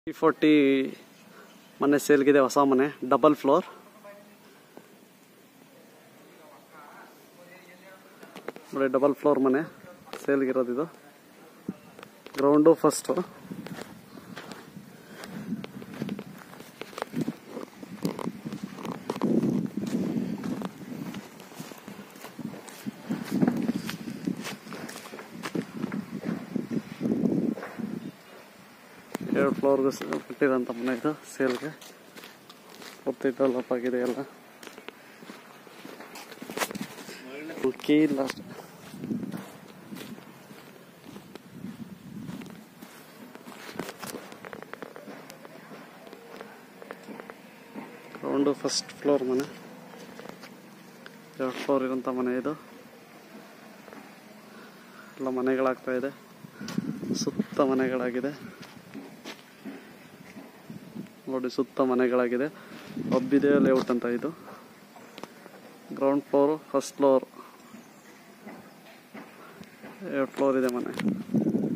T forty ಮನೆ ಸೇಲ್ಗಿದೆ ಹೊಸ ಮನೆ ಡಬಲ್ ಫ್ಲೋರ್ ನೋಡಿ ಡಬಲ್ ಫ್ಲೋರ್ ಮನೆ ಸೇಲ್ಗಿರೋದು ಇದು ಗ್ರೌಂಡು ಫಸ್ಟು ಎರಡು ಫ್ಲೋರ್ಗೂ ಕಟ್ಟಿರೋಂಥ ಮನೆ ಇದು ಸೇಲ್ಗೆ ಪೂರ್ತಿ ಡೆವಲಪ್ ಆಗಿದೆ ಎಲ್ಲ ಕೀ ಇಲ್ಲ ಅಷ್ಟೆ ರೌಂಡು ಫಸ್ಟ್ ಫ್ಲೋರ್ ಮನೆ ಎರಡು ಫ್ಲೋರ್ ಇರೋಂಥ ಮನೆ ಇದು ಎಲ್ಲ ಮನೆಗಳಾಗ್ತಾ ಇದೆ ಸುತ್ತ ಮನೆಗಳಾಗಿದೆ ನೋಡಿ ಸುತ್ತ ಮನೆಗಳಾಗಿದೆ ಒಬ್ಬಿದೆ ಲೇಔಟ್ ಅಂತ ಇದು ಗ್ರೌಂಡ್ ಫ್ಲೋರು ಫಸ್ಟ್ ಫ್ಲೋರ್ ಎರಡು ಫ್ಲೋರ್ ಇದೆ ಮನೆ